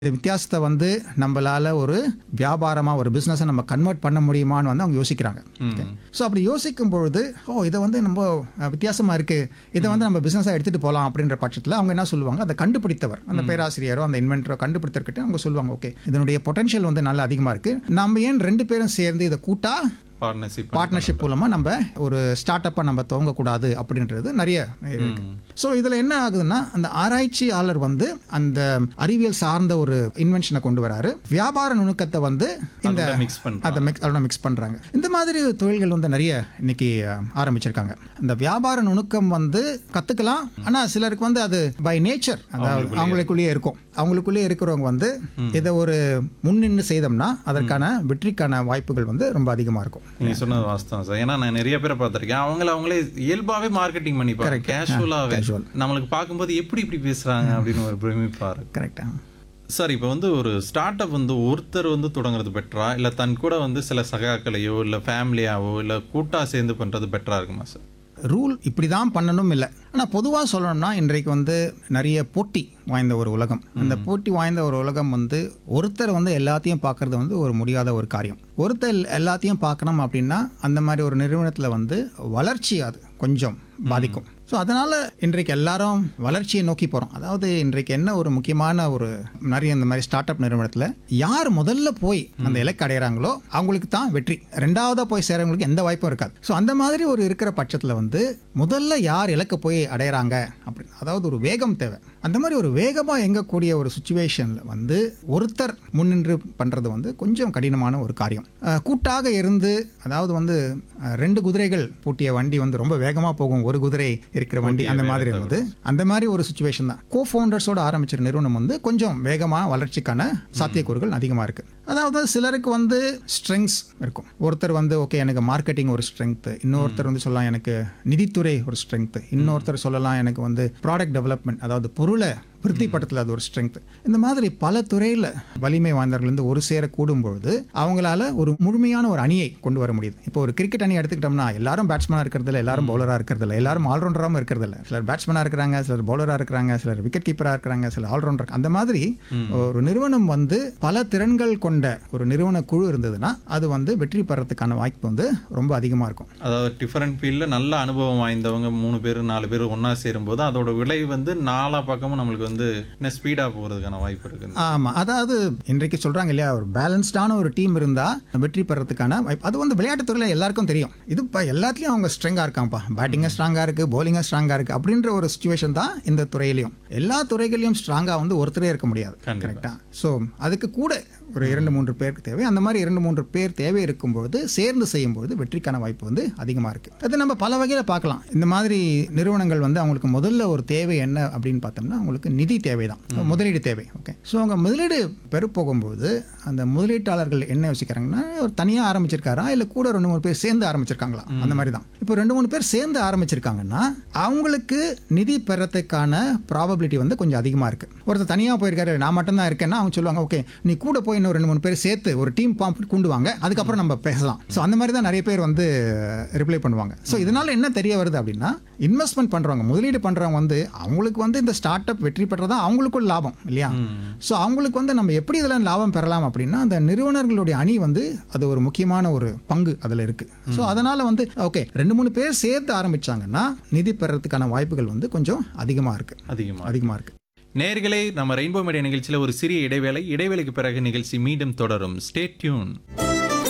இந்த வித்தியாசத்தை வந்து நம்மளால ஒரு வியாபாரமா ஒரு பிசினஸை நம்ம கன்வெர்ட் பண்ண முடியுமான்னு வந்து அவங்க யோசிக்கிறாங்க ஸோ அப்படி யோசிக்கும் பொழுது ஓ இதை வந்து நம்ம அஹ், வித்தியாசமா இருக்கு இதை வந்து நம்ம பிசினஸாக எடுத்துட்டு போகலாம் அப்படின்ற பட்சத்தில் அவங்க என்ன சொல்லுவாங்க அதை கண்டுபிடித்தவர் அந்த பேராசிரியரோ அந்த இன்வென்டரோ கண்டுபிடித்தர்கிட்ட அவங்க சொல்லுவாங்க ஓகே இதனுடைய பொட்டன்ஷியல் வந்து நல்லா அதிகமா இருக்கு நம்ம ஏன் ரெண்டு பேரும் சேர்ந்து இதை கூட்டா பார்ட்னர்ஷிப் பார்ட்னர்ஷிப் மூலமா நம்ம ஒரு ஸ்டார்ட் அப்பை நம்ம துவங்கக்கூடாது அப்படின்றது நிறைய இருக்கு ஸோ இதுல என்ன ஆகுதுன்னா அந்த ஆராய்ச்சியாளர் வந்து அந்த அறிவியல் சார்ந்த ஒரு இன்வென்ஷனை கொண்டு வராரு வியாபார நுணுக்கத்தை வந்து இந்த மிக்ஸ் பண்ண அதை மிக்ஸ் அதோட மிக்ஸ் பண்றாங்க இந்த மாதிரி தொழில்கள் வந்து நிறைய இன்னைக்கு அஹ், ஆரம்பிச்சிருக்காங்க இந்த வியாபார நுணுக்கம் வந்து கத்துக்கலாம் ஆனா சிலருக்கு வந்து அது பை நேச்சர் அதாவது அவங்களுக்குள்ளேயே இருக்கும் அவங்களுக்குள்ளேயே இருக்கிறவங்க வந்து இதை ஒரு முன்னின்று செய்தோம்னா அதற்கான வெற்றிக்கான வாய்ப்புகள் வந்து ரொம்ப அதிகமா இருக்கும் நீங்க சொன்னது வாஸ்தவம் சார் ஏன்னா நான் நிறைய பேரை பார்த்திருக்கேன் அவங்கள அவங்களே இயல்பாவே மார்க்கெட்டிங் பண்ணிப்பாங்க கேஷுவலாவே casual. நம்மளுக்கு பார்க்கும்போது எப்படி இப்படி பேசுறாங்க அப்படின்னு ஒரு பிரமிப்பாரு கரெக்டா சார் இப்போ வந்து ஒரு ஸ்டார்ட் அப் வந்து ஒருத்தர் வந்து தொடங்குறது பெட்டரா இல்லை தன் கூட வந்து சில சகாக்களையோ இல்லை ஃபேமிலியாவோ இல்லை கூட்டா சேர்ந்து பண்றது பெட்டரா இருக்குமா சார் ரூல் இப்படி தான் பண்ணணும் இல்லை ஆனால் பொதுவாக சொல்லணும்னா இன்றைக்கு வந்து நிறைய போட்டி வாய்ந்த ஒரு உலகம் அந்த போட்டி வாய்ந்த ஒரு உலகம் வந்து ஒருத்தர் வந்து எல்லாத்தையும் பார்க்கறது வந்து ஒரு முடியாத ஒரு காரியம் ஒருத்தர் எல்லாத்தையும் பார்க்கணும் அப்படின்னா அந்த மாதிரி ஒரு நிறுவனத்தில் வந்து வளர்ச்சி அது கொஞ்சம் பாதிக்கும் ஸோ அதனால இன்றைக்கு எல்லாரும் வளர்ச்சியை நோக்கி போகிறோம் அதாவது இன்றைக்கு என்ன ஒரு முக்கியமான ஒரு நிறைய இந்த மாதிரி ஸ்டார்ட் அப் நிறுவனத்தில் யார் முதல்ல போய் அந்த இலக்கு அடைகிறாங்களோ அவங்களுக்கு தான் வெற்றி ரெண்டாவதாக போய் சேரவங்களுக்கு எந்த வாய்ப்பும் இருக்காது ஸோ அந்த மாதிரி ஒரு இருக்கிற பட்சத்தில் வந்து முதல்ல யார் இலக்க போய் அடையிறாங்க அப்படின்னு அதாவது ஒரு வேகம் தேவை அந்த மாதிரி ஒரு வேகமாக எங்கக்கூடிய ஒரு சுச்சுவேஷனில் வந்து ஒருத்தர் முன்னின்று பண்ணுறது வந்து கொஞ்சம் கடினமான ஒரு காரியம் அஹ், கூட்டாக இருந்து அதாவது வந்து அஹ், ரெண்டு குதிரைகள் பூட்டிய வண்டி வந்து ரொம்ப வேகமாக போகும் ஒரு குதிரை இருக்கிற வண்டி அந்த மாதிரி வந்து அந்த மாதிரி ஒரு சுச்சுவேஷன் தான் கோ ஃபவுண்டர்ஸோட ஆரம்பிச்ச நிறுவனம் வந்து கொஞ்சம் வேகமாக வளர்ச்சிக்கான சாத்தியக்கூறுகள் அதிகமாக இருக்கு அதாவது சிலருக்கு வந்து ஸ்ட்ரெங்ஸ் இருக்கும் ஒருத்தர் வந்து ஓகே எனக்கு மார்க்கெட்டிங் ஒரு ஸ்ட்ரென்த் இன்னொருத்தர் வந்து சொல்லலாம் எனக்கு நிதித்துறை ஒரு ஸ்ட்ரென்த் இன்னொருத்தர் சொல்லலாம் எனக்கு வந்து ப்ராடக்ட் டெவலப்மெண்ட் அதாவது பொருளை விருத்திப்படத்தில் அது ஒரு ஸ்ட்ரென்த் இந்த மாதிரி பல துறையில் வலிமை வாய்ந்தவர்கள் வந்து ஒரு சேர கூடும்பொழுது அவங்களால ஒரு முழுமையான ஒரு அணியை கொண்டு வர முடியுது இப்போ ஒரு கிரிக்கெட் அணி எடுத்துக்கிட்டோம்னா எல்லாரும் பேட்ஸ்மேனாக இருக்கிறதில்ல எல்லாரும் பவுலராக இருக்கிறதில்ல எல்லாரும் ஆல்ரவுண்டராகவும் இருக்கிறதில்ல சிலர் பேட்ஸ்மேனாக இருக்கிறாங்க சிலர் பவுலராக இருக்கிறாங்க சிலர் விக்கெட் கீப்பராக இருக்கிறாங்க சிலர் ஆல்ரவுண்டர் அந்த மாதிரி ஒரு நிறுவனம் வந்து பல திறன்கள் கொண்ட ஒரு நிறுவன குழு இருந்ததுன்னா அது வந்து வெற்றி பெறத்துக்கான வாய்ப்பு வந்து ரொம்ப அதிகமாக இருக்கும் அதாவது டிஃபரெண்ட் ஃபீல்டில் நல்ல அனுபவம் வாய்ந்தவங்க மூணு பேர் நாலு பேர் ஒன்றா சேரும்போது அதோட விலை வந்து நாலா பக்கமும் நம்மளுக்கு வந்து இன்னும் ஸ்பீடாக போகிறதுக்கான வாய்ப்பு இருக்குது ஆமாம் அதாவது இன்றைக்கு சொல்கிறாங்க இல்லையா ஒரு பேலன்ஸ்டான ஒரு டீம் இருந்தால் வெற்றி பெறத்துக்கான வாய்ப்பு அது வந்து விளையாட்டுத் துறையில் எல்லாருக்கும் தெரியும் இது இப்போ எல்லாத்துலேயும் அவங்க ஸ்ட்ரெங்காக இருக்காங்கப்பா பேட்டிங்காக ஸ்ட்ராங்காக இருக்குது bowling-ஆ ஸ்ட்ராங்காக இருக்குது அப்படின்ற ஒரு சுச்சுவேஷன் தான் இந்த துறையிலையும் எல்லா துறைகளையும் ஸ்ட்ராங்காக வந்து ஒருத்தரே இருக்க முடியாது கண்டிப்பா. கரெக்டாக ஸோ அதுக்கு கூட ஒரு இரண்டு மூன்று பேருக்கு தேவை அந்த மாதிரி இரண்டு மூன்று பேர் தேவை இருக்கும்பொழுது சேர்ந்து செய்யும்போது வெற்றிக்கான வாய்ப்பு வந்து அதிகமாக இருக்குது அது நம்ம பல வகையில் பார்க்கலாம் இந்த மாதிரி நிறுவனங்கள் வந்து அவங்களுக்கு முதல்ல ஒரு தேவை என்ன அப்படின்னு பார்த்தோம்னா அவங்களுக்கு நிதி தேவை தான் முதலீடு தேவை ஓகே ஸோ அவங்க முதலீடு பெற போகும்போது அந்த முதலீட்டாளர்கள் என்ன யோசிக்கிறாங்கன்னா ஒரு தனியாக ஆரம்பிச்சிருக்காரா இல்லை கூட ரெண்டு மூணு பேர் சேர்ந்து ஆரம்பிச்சிருக்காங்களா அந்த மாதிரி தான் இப்போ ரெண்டு மூணு பேர் சேர்ந்து ஆரம்பிச்சிருக்காங்கன்னா அவங்களுக்கு நிதி பெறத்துக்கான ப்ராபபிலிட்டி வந்து கொஞ்சம் அதிகமாக இருக்குது ஒருத்தர் தனியாக போயிருக்காரு நான் மட்டும்தான் இருக்கேன்னா அவங்க சொல்லுவாங்க ஓகே நீ கூட போய் இன்னும் ரெண்டு மூணு பேர் சேர்த்து ஒரு டீம் ஃபார்ம் கொண்டு வாங்க அதுக்கப்புறம் நம்ம பேசலாம் ஸோ அந்த மாதிரி தான் நிறைய பேர் வந்து ரிப்ளை பண்ணுவாங்க ஸோ இதனால என்ன தெரிய வருது அப்படின்னா இன்வெஸ்ட்மெண்ட் பண்ணுறவங்க முதலீடு பண்ணுறவங்க வந்து அவங்களுக்கு வந்து இந்த ஸ்டார்ட் அப் வெற்றி பெற்றதா அவங்களுக்கும் லாபம் இல்லையா ஸோ அவங்களுக்கு வந்து நம்ம எப்படி இதில் லாபம் பெறலாம் அப்படின்னா அந்த நிறுவனர்களுடைய அணி வந்து அது ஒரு முக்கியமான ஒரு பங்கு அதில் இருக்கு ஸோ அதனால வந்து ஓகே ரெண்டு மூணு பேர் சேர்த்து ஆரம்பிச்சாங்கன்னா நிதி பெறறதுக்கான வாய்ப்புகள் வந்து கொஞ்சம் அதிகமாக இருக்கு அதிகமாக அதிகமாக இருக்கு நேர்களே நம்ம ரெயின்போ மீடியா நிகழ்ச்சியில் ஒரு சிறிய இடைவேளை இடைவேளைக்கு பிறகு நிகழ்ச்சி மீண்டும் தொடரும் ஸ்டே டியூன்